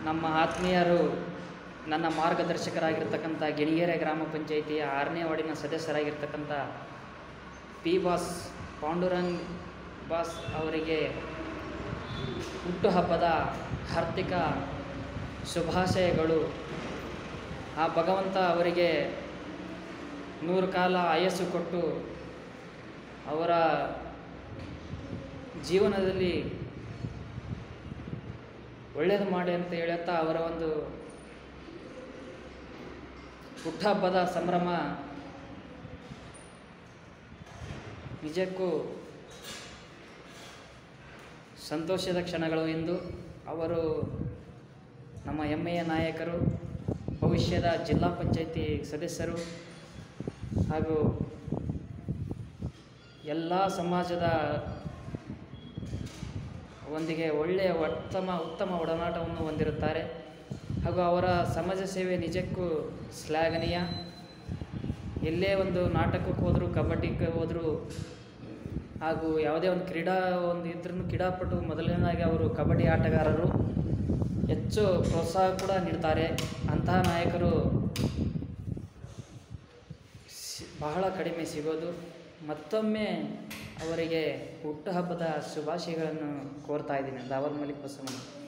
ನಮ್ಮ ಆತ್ಮೀಯರು ನನ್ನ ಮಾರ್ಗದರ್ಶಕರಾಗಿರ್ತಕ್ಕಂಥ ಗಿಣಿಗೆರೆ ಗ್ರಾಮ ಪಂಚಾಯಿತಿಯ ಆರನೇ ವಾರ್ಡಿನ ಸದಸ್ಯರಾಗಿರ್ತಕ್ಕಂಥ ಪಿ ಬಾಸ್ ಪಾಂಡುರಂಗ್ ಬಾಸ್ ಅವರಿಗೆ ಹುಟ್ಟುಹಬ್ಬದ ಹಾರ್ದಿಕ ಶುಭಾಶಯಗಳು ಆ ಭಗವಂತ ಅವರಿಗೆ ನೂರು ಕಾಲ ಆಯಸ್ಸು ಕೊಟ್ಟು ಅವರ ಜೀವನದಲ್ಲಿ ಒಳ್ಳೆಯದು ಮಾಡಿ ಅಂತ ಹೇಳುತ್ತಾ ಅವರ ಒಂದು ಹುಟ್ಟುಹಬ್ಬದ ಸಂಭ್ರಮ ನಿಜಕ್ಕೂ ಸಂತೋಷದ ಕ್ಷಣಗಳು ಎಂದು ಅವರು ನಮ್ಮ ಹೆಮ್ಮೆಯ ನಾಯಕರು ಭವಿಷ್ಯದ ಜಿಲ್ಲಾ ಪಂಚಾಯಿತಿ ಸದಸ್ಯರು ಹಾಗೂ ಎಲ್ಲ ಸಮಾಜದ ಒಂದಿಗೆ ಒಳ್ಳೆಯ ಉತ್ತಮ ಉತ್ತಮ ಒಡನಾಟವನ್ನು ಹೊಂದಿರುತ್ತಾರೆ ಹಾಗೂ ಅವರ ಸಮಾಜ ಸೇವೆ ನಿಜಕ್ಕೂ ಶ್ಲಾಘನೀಯ ಎಲ್ಲೇ ಒಂದು ನಾಟಕಕ್ಕೆ ಹೋದರೂ ಕಬಡ್ಡಿಗೆ ಹೋದರೂ ಹಾಗೂ ಯಾವುದೇ ಒಂದು ಕ್ರೀಡಾ ಒಂದು ಇದ್ರೂ ಕ್ರೀಡಾಪಟು ಮೊದಲನೇದಾಗಿ ಅವರು ಕಬಡ್ಡಿ ಆಟಗಾರರು ಹೆಚ್ಚು ಪ್ರೋತ್ಸಾಹ ಕೂಡ ನೀಡ್ತಾರೆ ಅಂತಹ ನಾಯಕರು ಸಿ- ಬಹಳ ಕಡಿಮೆ ಸಿಗೋದು ಮತ್ತೊಮ್ಮೆ ಅವರಿಗೆ ಹುಟ್ಟುಹಬ್ಬದ ಶುಭಾಶಯಗಳನ್ನು ಕೋರ್ತಾ ಇದ್ದೀನಿ ದಾವಲ್ ಮಲಿಕ್ ಬಸವಣ್ಣ